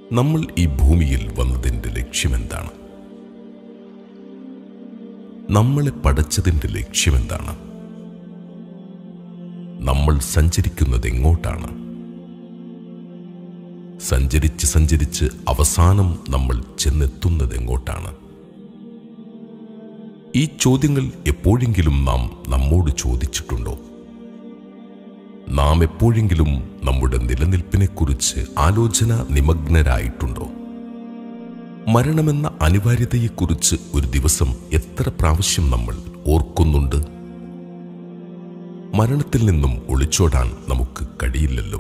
നമ്മൾ ഈ ഭൂമിയിൽ വന്നതിൻ്റെ ലക്ഷ്യമെന്താണ് നമ്മളെ പടച്ചതിൻ്റെ ലക്ഷ്യമെന്താണ് നമ്മൾ സഞ്ചരിക്കുന്നത് എങ്ങോട്ടാണ് സഞ്ചരിച്ച് സഞ്ചരിച്ച് അവസാനം നമ്മൾ ചെന്നെത്തുന്നത് എങ്ങോട്ടാണ് ഈ ചോദ്യങ്ങൾ എപ്പോഴെങ്കിലും നാം നമ്മോട് ചോദിച്ചിട്ടുണ്ടോ നാം എപ്പോഴെങ്കിലും നമ്മുടെ നിലനിൽപ്പിനെക്കുറിച്ച് ആലോചന നിമഗ്നരായിട്ടുണ്ടോ മരണമെന്ന അനിവാര്യതയെക്കുറിച്ച് ഒരു ദിവസം എത്ര പ്രാവശ്യം നമ്മൾ ഓർക്കുന്നുണ്ട് മരണത്തിൽ നിന്നും ഒളിച്ചോടാൻ നമുക്ക് കഴിയില്ലല്ലോ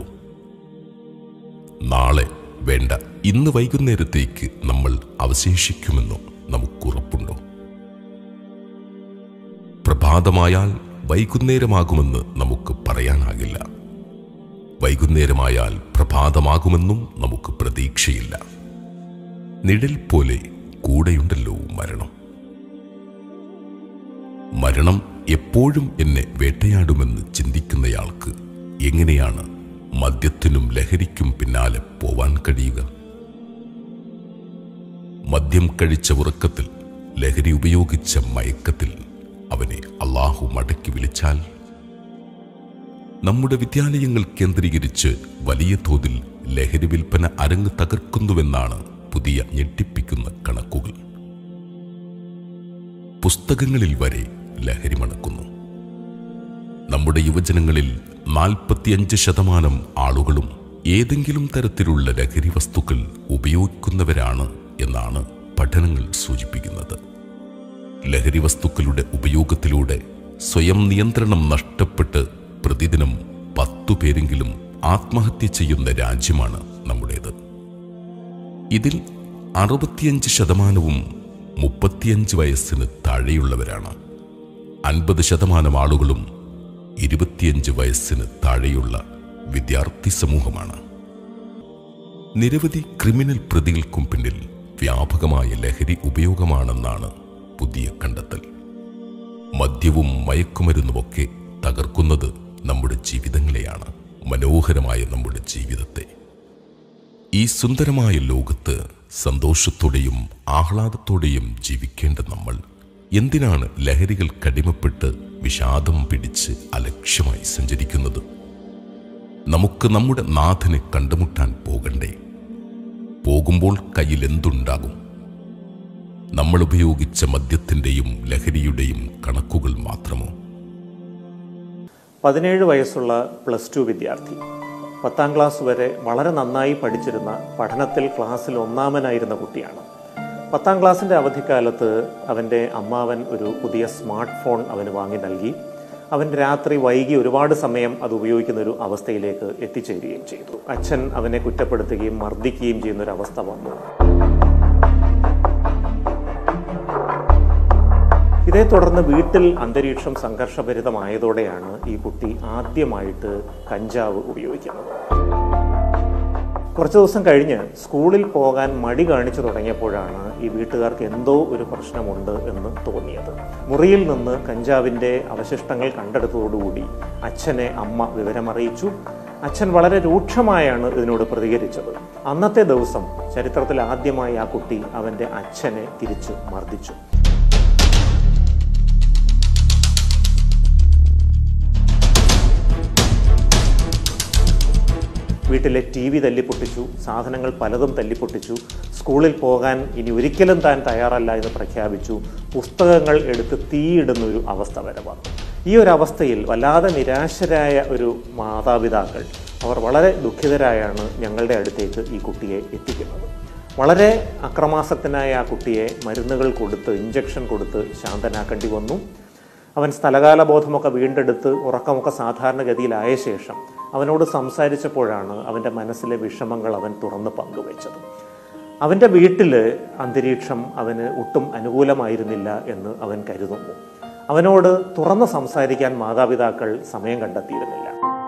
നാളെ വേണ്ട ഇന്ന് വൈകുന്നേരത്തേക്ക് നമ്മൾ അവശേഷിക്കുമെന്നോ നമുക്കുറപ്പുണ്ടോ പ്രഭാതമായാൽ വൈകുന്നേരമാകുമെന്ന് നമുക്ക് പറയാനാകില്ല വൈകുന്നേരമായാൽ പ്രഭാതമാകുമെന്നും നമുക്ക് പ്രതീക്ഷയില്ല നിഴൽ പോലെ കൂടെയുണ്ടല്ലോ മരണം മരണം എപ്പോഴും എന്നെ വേട്ടയാടുമെന്ന് ചിന്തിക്കുന്നയാൾക്ക് എങ്ങനെയാണ് മദ്യത്തിനും ലഹരിക്കും പിന്നാലെ പോവാൻ കഴിയുക മദ്യം കഴിച്ച ഉറക്കത്തിൽ ലഹരി ഉപയോഗിച്ച മയക്കത്തിൽ അവനെ അള്ളാഹു മടക്കി വിളിച്ചാൽ നമ്മുടെ വിദ്യാലയങ്ങൾ കേന്ദ്രീകരിച്ച് വലിയ തോതിൽ ലഹരി വിൽപ്പന അരങ്ങ് തകർക്കുന്നുവെന്നാണ് പുതിയ ഞെട്ടിപ്പിക്കുന്ന കണക്കുകൾ പുസ്തകങ്ങളിൽ വരെ ലഹരി മണക്കുന്നു നമ്മുടെ യുവജനങ്ങളിൽ നാൽപ്പത്തിയഞ്ച് ശതമാനം ആളുകളും ഏതെങ്കിലും തരത്തിലുള്ള ലഹരി വസ്തുക്കൾ ഉപയോഗിക്കുന്നവരാണ് എന്നാണ് പഠനങ്ങൾ സൂചിപ്പിക്കുന്നത് ലഹരി വസ്തുക്കളുടെ ഉപയോഗത്തിലൂടെ സ്വയം നിയന്ത്രണം നഷ്ടപ്പെട്ട് പ്രതിദിനം പത്തു പേരെങ്കിലും ആത്മഹത്യ ചെയ്യുന്ന രാജ്യമാണ് നമ്മുടേത് ഇതിൽ അറുപത്തിയഞ്ച് ശതമാനവും മുപ്പത്തിയഞ്ച് വയസ്സിന് താഴെയുള്ളവരാണ് അൻപത് ശതമാനം ആളുകളും ഇരുപത്തിയഞ്ച് വയസ്സിന് താഴെയുള്ള വിദ്യാർത്ഥി സമൂഹമാണ് നിരവധി ക്രിമിനൽ പ്രതികൾക്കും പിന്നിൽ വ്യാപകമായ ലഹരി ഉപയോഗമാണെന്നാണ് പുതിയ കണ്ടെത്തൽ മദ്യവും മയക്കുമരുന്നുമൊക്കെ തകർക്കുന്നത് നമ്മുടെ ജീവിതങ്ങളെയാണ് മനോഹരമായ നമ്മുടെ ജീവിതത്തെ ഈ സുന്ദരമായ ലോകത്ത് സന്തോഷത്തോടെയും ആഹ്ലാദത്തോടെയും ജീവിക്കേണ്ട നമ്മൾ എന്തിനാണ് ലഹരികൾ കടിമപ്പെട്ട് വിഷാദം പിടിച്ച് അലക്ഷ്യമായി സഞ്ചരിക്കുന്നത് നമുക്ക് നമ്മുടെ നാഥനെ കണ്ടുമുട്ടാൻ പോകണ്ടേ പോകുമ്പോൾ കയ്യിൽ എന്തുണ്ടാകും നമ്മൾ ഉപയോഗിച്ച മദ്യത്തിൻ്റെയും ലഹരിയുടെയും കണക്കുകൾ മാത്രമോ പതിനേഴ് വയസ്സുള്ള പ്ലസ് ടു വിദ്യാർത്ഥി പത്താം ക്ലാസ് വരെ വളരെ നന്നായി പഠിച്ചിരുന്ന പഠനത്തിൽ ക്ലാസ്സിൽ ഒന്നാമനായിരുന്ന കുട്ടിയാണ് പത്താം ക്ലാസ്സിൻ്റെ അവധിക്കാലത്ത് അവൻ്റെ അമ്മാവൻ ഒരു പുതിയ സ്മാർട്ട് ഫോൺ അവന് വാങ്ങി നൽകി അവൻ രാത്രി വൈകി ഒരുപാട് സമയം അത് ഉപയോഗിക്കുന്ന ഒരു അവസ്ഥയിലേക്ക് എത്തിച്ചേരുകയും ചെയ്തു അച്ഛൻ അവനെ കുറ്റപ്പെടുത്തുകയും മർദ്ദിക്കുകയും ചെയ്യുന്ന ഒരു അവസ്ഥ വന്നു ഇതേ തുടർന്ന് വീട്ടിൽ അന്തരീക്ഷം സംഘർഷഭരിതമായതോടെയാണ് ഈ കുട്ടി ആദ്യമായിട്ട് കഞ്ചാവ് ഉപയോഗിക്കുന്നത് കുറച്ച് ദിവസം കഴിഞ്ഞ് സ്കൂളിൽ പോകാൻ മടി കാണിച്ചു തുടങ്ങിയപ്പോഴാണ് ഈ വീട്ടുകാർക്ക് എന്തോ ഒരു പ്രശ്നമുണ്ട് എന്ന് തോന്നിയത് മുറിയിൽ നിന്ന് കഞ്ചാവിൻ്റെ അവശിഷ്ടങ്ങൾ കണ്ടെടുത്തതോടുകൂടി അച്ഛനെ അമ്മ വിവരമറിയിച്ചു അച്ഛൻ വളരെ രൂക്ഷമായാണ് ഇതിനോട് പ്രതികരിച്ചത് അന്നത്തെ ദിവസം ചരിത്രത്തിൽ ആദ്യമായി ആ കുട്ടി അവൻ്റെ അച്ഛനെ തിരിച്ചു മർദ്ദിച്ചു വീട്ടിലെ ടി വി തല്ലിപ്പൊട്ടിച്ചു സാധനങ്ങൾ പലതും തല്ലിപ്പൊട്ടിച്ചു സ്കൂളിൽ പോകാൻ ഇനി ഒരിക്കലും താൻ തയ്യാറല്ല എന്ന് പ്രഖ്യാപിച്ചു പുസ്തകങ്ങൾ എടുത്ത് തീയിടുന്ന ഒരു അവസ്ഥ വരെ വന്നു ഈ ഒരു അവസ്ഥയിൽ വല്ലാതെ നിരാശരായ ഒരു മാതാപിതാക്കൾ അവർ വളരെ ദുഃഖിതരായാണ് ഞങ്ങളുടെ അടുത്തേക്ക് ഈ കുട്ടിയെ എത്തിക്കുന്നത് വളരെ അക്രമാസക്തനായ ആ കുട്ടിയെ മരുന്നുകൾ കൊടുത്ത് ഇഞ്ചക്ഷൻ കൊടുത്ത് ശാന്തനാക്കേണ്ടി വന്നു അവൻ സ്ഥലകാല ബോധമൊക്കെ വീണ്ടെടുത്ത് ഉറക്കമൊക്കെ സാധാരണഗതിയിലായ ശേഷം അവനോട് സംസാരിച്ചപ്പോഴാണ് അവൻ്റെ മനസ്സിലെ വിഷമങ്ങൾ അവൻ തുറന്ന് പങ്കുവച്ചത് അവൻ്റെ വീട്ടിൽ അന്തരീക്ഷം അവന് ഒട്ടും അനുകൂലമായിരുന്നില്ല എന്ന് അവൻ കരുതുന്നു അവനോട് തുറന്ന് സംസാരിക്കാൻ മാതാപിതാക്കൾ സമയം കണ്ടെത്തിയിരുന്നില്ല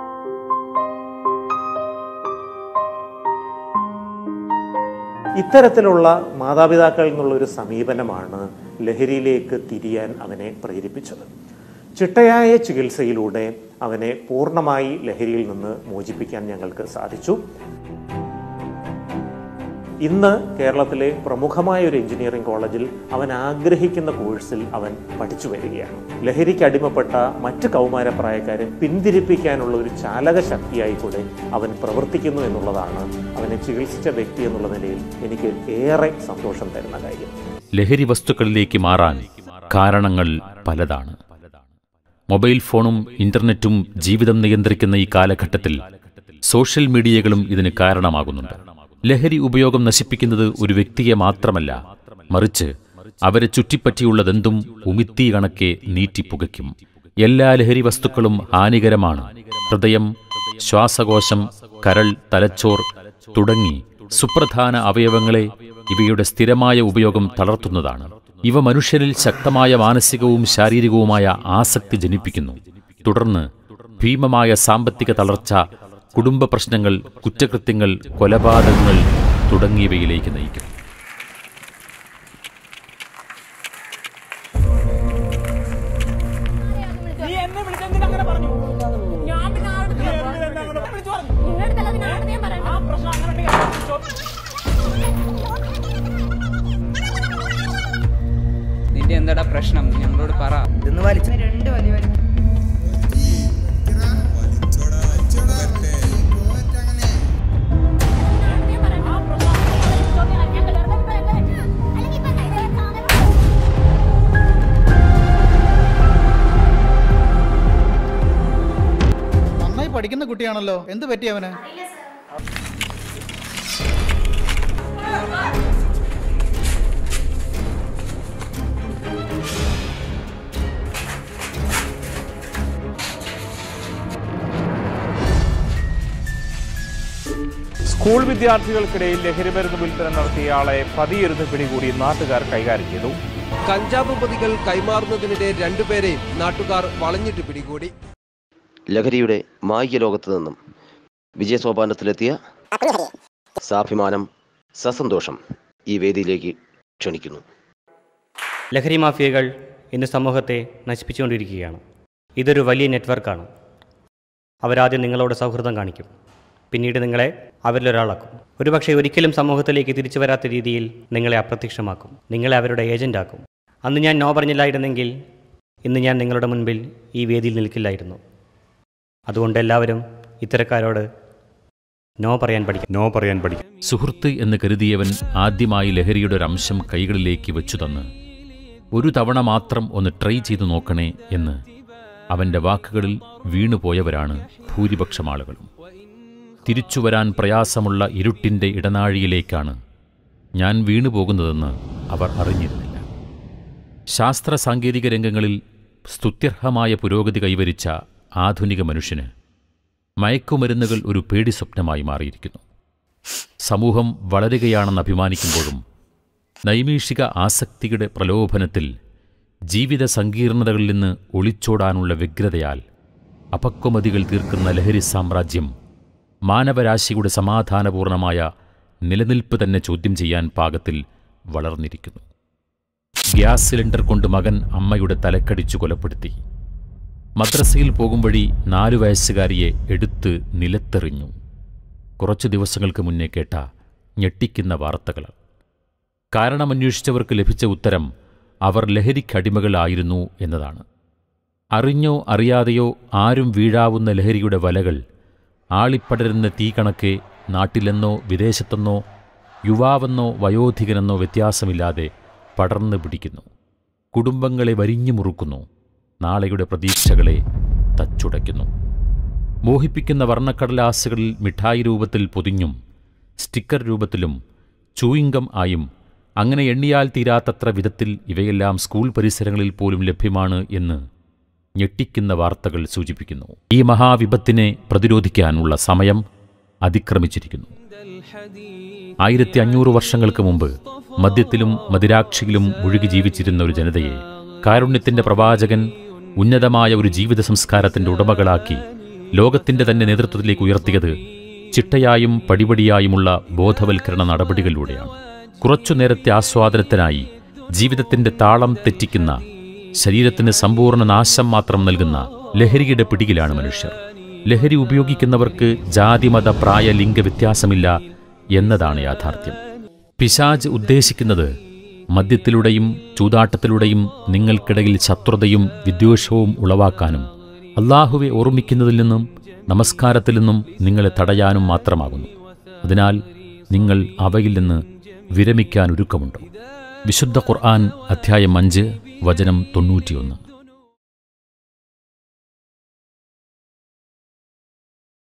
ഇത്തരത്തിലുള്ള മാതാപിതാക്കളിൽ നിന്നുള്ള ഒരു സമീപനമാണ് ലഹരിയിലേക്ക് തിരിയാൻ അവനെ പ്രേരിപ്പിച്ചത് ചിട്ടയായ ചികിത്സയിലൂടെ അവനെ പൂർണ്ണമായി ലഹരിയിൽ നിന്ന് മോചിപ്പിക്കാൻ ഞങ്ങൾക്ക് സാധിച്ചു ഇന്ന് കേരളത്തിലെ പ്രമുഖമായ ഒരു എഞ്ചിനീയറിംഗ് കോളേജിൽ അവൻ ആഗ്രഹിക്കുന്ന കോഴ്സിൽ അവൻ പഠിച്ചു വരികയാണ് ലഹരിക്ക് അടിമപ്പെട്ട മറ്റ് കൗമാരപ്രായക്കാരെ പിന്തിരിപ്പിക്കാനുള്ള ഒരു ചാലക ശക്തിയായി കൂടെ അവൻ പ്രവർത്തിക്കുന്നു എന്നുള്ളതാണ് അവനെ ചികിത്സിച്ച വ്യക്തി എന്നുള്ള നിലയിൽ എനിക്ക് ഏറെ സന്തോഷം തരുന്ന കാര്യം ലഹരി വസ്തുക്കളിലേക്ക് മാറാൻ കാരണങ്ങൾ പലതാണ് മൊബൈൽ ഫോണും ഇന്റർനെറ്റും ജീവിതം നിയന്ത്രിക്കുന്ന ഈ കാലഘട്ടത്തിൽ സോഷ്യൽ മീഡിയകളും ഇതിന് കാരണമാകുന്നുണ്ട് ലഹരി ഉപയോഗം നശിപ്പിക്കുന്നത് ഒരു വ്യക്തിയെ മാത്രമല്ല മറിച്ച് അവരെ ചുറ്റിപ്പറ്റിയുള്ളതെന്തും ഉമിത്തി കണക്കെ നീറ്റിപ്പുകയ്ക്കും എല്ലാ ലഹരി വസ്തുക്കളും ഹാനികരമാണ് ഹൃദയം ശ്വാസകോശം കരൾ തലച്ചോർ തുടങ്ങി സുപ്രധാന അവയവങ്ങളെ ഇവയുടെ സ്ഥിരമായ ഉപയോഗം തളർത്തുന്നതാണ് ഇവ മനുഷ്യരിൽ ശക്തമായ മാനസികവും ശാരീരികവുമായ ആസക്തി ജനിപ്പിക്കുന്നു തുടർന്ന് ഭീമമായ സാമ്പത്തിക തളർച്ച കുടുംബ പ്രശ്നങ്ങൾ കുറ്റകൃത്യങ്ങൾ കൊലപാതകങ്ങൾ തുടങ്ങിയവയിലേക്ക് നയിക്കും നീ എന്നെ വിളിച്ചെന്തിനാ അങ്ങനെ പറഞ്ഞു ഞാൻ പിന്നെ ആരുടെ നീ അടുത്ത് എന്തിനാ എന്നെ അങ്ങനെ വിളിച്ചു പറഞ്ഞു നിങ്ങളുടെ പിന്നെ ആരുടെ ഞാൻ പറയണ്ട ആ പ്രശ്നം അങ്ങനെ ഉണ്ടെങ്കിൽ അവിടെ വിളിച്ചോ. നിന്റെ എന്താടാ പ്രശ്നം ഞങ്ങളോട് പറ ഇതൊന്ന് വലിച്ചു രണ്ട് വലിയ വലിയ ആരുടെ ഞാൻ പറയണ്ട ആ പ്രശ്നം ഞാൻ കല്യാണം അല്ലെങ്കിൽ ഇപ്പൊ ഇതേ സാധനം നന്നായി പഠിക്കുന്ന കുട്ടിയാണല്ലോ എന്ത് പറ്റി അവന് സ്കൂൾ വിദ്യാർത്ഥികൾക്കിടയിൽ ലഹരിമരുന്ന് വിൽപ്പന നടത്തിയയാളെ പതിയിരുന്ന് പിടികൂടി നാട്ടുകാർ കൈകാര്യം ചെയ്തു കഞ്ചാവ് പൊതികൾ കൈമാറുന്നതിനിടെ രണ്ടുപേരെ നാട്ടുകാർ വളഞ്ഞിട്ട് പിടികൂടി ലഹരിയുടെ മായിക ലോകത്ത് നിന്നും വിജയസോപാനത്തിലെത്തിയ സാഭിമാനം സസന്തോഷം ഈ വേദിയിലേക്ക് ക്ഷണിക്കുന്നു ലഹരി മാഫിയകൾ ഇന്ന് സമൂഹത്തെ നശിപ്പിച്ചുകൊണ്ടിരിക്കുകയാണ് ഇതൊരു വലിയ നെറ്റ്വർക്കാണ് അവരാദ്യം നിങ്ങളോട് സൗഹൃദം കാണിക്കും പിന്നീട് നിങ്ങളെ അവരിലൊരാളാക്കും ഒരുപക്ഷെ ഒരിക്കലും സമൂഹത്തിലേക്ക് തിരിച്ചു വരാത്ത രീതിയിൽ നിങ്ങളെ അപ്രത്യക്ഷമാക്കും നിങ്ങളെ അവരുടെ ഏജൻ്റാക്കും അന്ന് ഞാൻ നോ പറഞ്ഞില്ലായിരുന്നെങ്കിൽ ഇന്ന് ഞാൻ നിങ്ങളുടെ മുൻപിൽ ഈ വേദിയിൽ നിൽക്കില്ലായിരുന്നു അതുകൊണ്ട് എല്ലാവരും ഇത്തരക്കാരോട് നോ പറയാൻ പഠിക്കും നോ പറയാൻ പഠിക്കും സുഹൃത്ത് എന്ന് കരുതിയവൻ ആദ്യമായി ലഹരിയുടെ ഒരു അംശം കൈകളിലേക്ക് വെച്ചു തന്ന് ഒരു തവണ മാത്രം ഒന്ന് ട്രൈ ചെയ്തു നോക്കണേ എന്ന് അവൻ്റെ വാക്കുകളിൽ വീണുപോയവരാണ് ഭൂരിപക്ഷം ആളുകളും തിരിച്ചു വരാൻ പ്രയാസമുള്ള ഇരുട്ടിൻ്റെ ഇടനാഴിയിലേക്കാണ് ഞാൻ വീണുപോകുന്നതെന്ന് അവർ അറിഞ്ഞിരുന്നില്ല ശാസ്ത്ര സാങ്കേതിക രംഗങ്ങളിൽ സ്തുത്യർഹമായ പുരോഗതി കൈവരിച്ച ആധുനിക മനുഷ്യന് മയക്കുമരുന്നുകൾ ഒരു പേടി സ്വപ്നമായി മാറിയിരിക്കുന്നു സമൂഹം വളരുകയാണെന്ന് അഭിമാനിക്കുമ്പോഴും നൈമീഷിക ആസക്തിയുടെ പ്രലോഭനത്തിൽ ജീവിത സങ്കീർണതകളിൽ നിന്ന് ഒളിച്ചോടാനുള്ള വ്യഗ്രതയാൽ അപക്വമതികൾ തീർക്കുന്ന ലഹരി സാമ്രാജ്യം മാനവരാശിയുടെ സമാധാനപൂർണമായ നിലനിൽപ്പ് തന്നെ ചോദ്യം ചെയ്യാൻ പാകത്തിൽ വളർന്നിരിക്കുന്നു ഗ്യാസ് സിലിണ്ടർ കൊണ്ട് മകൻ അമ്മയുടെ തലക്കടിച്ചു കൊലപ്പെടുത്തി മദ്രസയിൽ പോകും വഴി നാലു വയസ്സുകാരിയെ എടുത്ത് നിലത്തെറിഞ്ഞു കുറച്ചു ദിവസങ്ങൾക്ക് മുന്നേ കേട്ട ഞെട്ടിക്കുന്ന വാർത്തകൾ കാരണമന്വേഷിച്ചവർക്ക് ലഭിച്ച ഉത്തരം അവർ ലഹരിക്കടിമകളായിരുന്നു എന്നതാണ് അറിഞ്ഞോ അറിയാതെയോ ആരും വീഴാവുന്ന ലഹരിയുടെ വലകൾ ആളിപ്പടരുന്ന തീ കണക്കെ നാട്ടിലെന്നോ വിദേശത്തെന്നോ യുവാവെന്നോ വയോധികനെന്നോ വ്യത്യാസമില്ലാതെ പടർന്നു പിടിക്കുന്നു കുടുംബങ്ങളെ വരിഞ്ഞു മുറുക്കുന്നു നാളെയുടെ പ്രതീക്ഷകളെ തച്ചുടയ്ക്കുന്നു മോഹിപ്പിക്കുന്ന വർണ്ണക്കടലാസുകളിൽ മിഠായി രൂപത്തിൽ പൊതിഞ്ഞും സ്റ്റിക്കർ രൂപത്തിലും ചൂയിങ്കം ആയും അങ്ങനെ എണ്ണിയാൽ തീരാത്തത്ര വിധത്തിൽ ഇവയെല്ലാം സ്കൂൾ പരിസരങ്ങളിൽ പോലും ലഭ്യമാണ് എന്ന് ഞെട്ടിക്കുന്ന വാർത്തകൾ സൂചിപ്പിക്കുന്നു ഈ മഹാവിപത്തിനെ പ്രതിരോധിക്കാനുള്ള സമയം അതിക്രമിച്ചിരിക്കുന്നു ആയിരത്തി അഞ്ഞൂറ് വർഷങ്ങൾക്ക് മുമ്പ് മദ്യത്തിലും മദിരാക്ഷിയിലും മുഴുകി ജീവിച്ചിരുന്ന ഒരു ജനതയെ കാരുണ്യത്തിന്റെ പ്രവാചകൻ ഉന്നതമായ ഒരു ജീവിത സംസ്കാരത്തിന്റെ ഉടമകളാക്കി ലോകത്തിന്റെ തന്നെ നേതൃത്വത്തിലേക്ക് ഉയർത്തിയത് ചിട്ടയായും പടിപടിയായുമുള്ള ബോധവൽക്കരണ നടപടികളിലൂടെയാണ് കുറച്ചു നേരത്തെ ആസ്വാദനത്തിനായി ജീവിതത്തിന്റെ താളം തെറ്റിക്കുന്ന ശരീരത്തിന് സമ്പൂർണ്ണ നാശം മാത്രം നൽകുന്ന ലഹരിയുടെ പിടിയിലാണ് മനുഷ്യർ ലഹരി ഉപയോഗിക്കുന്നവർക്ക് ജാതിമത പ്രായ ലിംഗ വ്യത്യാസമില്ല എന്നതാണ് യാഥാർത്ഥ്യം പിശാജ് ഉദ്ദേശിക്കുന്നത് മദ്യത്തിലൂടെയും ചൂതാട്ടത്തിലൂടെയും നിങ്ങൾക്കിടയിൽ ശത്രുതയും വിദ്വേഷവും ഉളവാക്കാനും അള്ളാഹുവെ ഓർമ്മിക്കുന്നതിൽ നിന്നും നമസ്കാരത്തിൽ നിന്നും നിങ്ങളെ തടയാനും മാത്രമാകുന്നു അതിനാൽ നിങ്ങൾ അവയിൽ നിന്ന് വിരമിക്കാൻ ഒരുക്കമുണ്ടോ വിശുദ്ധ ഖുർആൻ അധ്യായം അഞ്ച് വചനം തൊണ്ണൂറ്റിയൊന്ന്